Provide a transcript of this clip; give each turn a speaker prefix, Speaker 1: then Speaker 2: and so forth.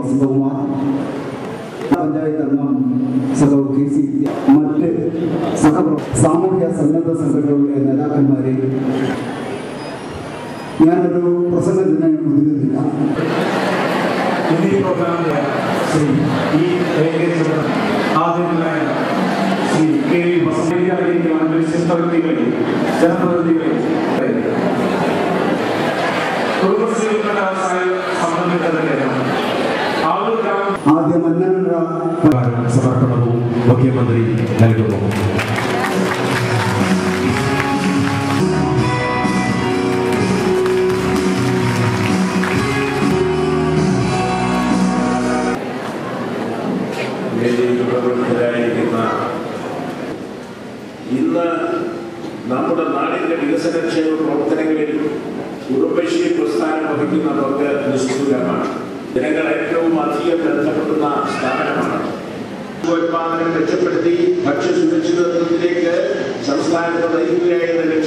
Speaker 1: വസന്തകുമാർ പഞ്ചായത്ത് അംഗം സഹോ K C മറ്റ് സഹപ്ര സാമൂഹ്യ സന്നദ്ധ സംഘടനകളുടെ നേതാക്കന്മാരെ ഞാനൊരു പ്രസംഗത്തിന് ഒതുങ്ങുന്നില്ല
Speaker 2: എന്നീ പ്രോഗ്രാമിലെ ശ്രീ ഈ ഏകദേശം ആദ്യമായ ശ്രീ കെ വി വസന്തയ്ക്ക് വിശിഷ്ട വ്യക്തികളെ ജനപ്രതിനിധികളെ കുടുംബശ്രീകളുടെ സംബന്ധിച്ചതിന്റെ ആളുകൾ
Speaker 1: ആദ്യ മന്നനുള്ള
Speaker 2: സമർപ്പണവും മുഖ്യമന്ത്രി നൽകുന്നു
Speaker 3: വേദിയിൽ പ്രവർത്തകരായിരിക്കുന്ന ഇന്ന് നമ്മുടെ നാടിന്റെ വികസനക്ഷേമ പ്രവർത്തനങ്ങളിൽ കുടുംബശ്രീ പ്രസ്ഥാനം വഹിക്കുന്ന പങ്ക് നിസ്തുലമാണ് ജനങ്ങൾ ഏറ്റവും അധികം ബന്ധപ്പെടുന്ന സ്ഥാപനമാണ് ഉത്പാദനം മെച്ചപ്പെടുത്തി ഭക്ഷ്യസുരക്ഷിതത്വത്തിലേക്ക് സംസ്ഥാനത്തെ നയിക്കുകയായിരുന്ന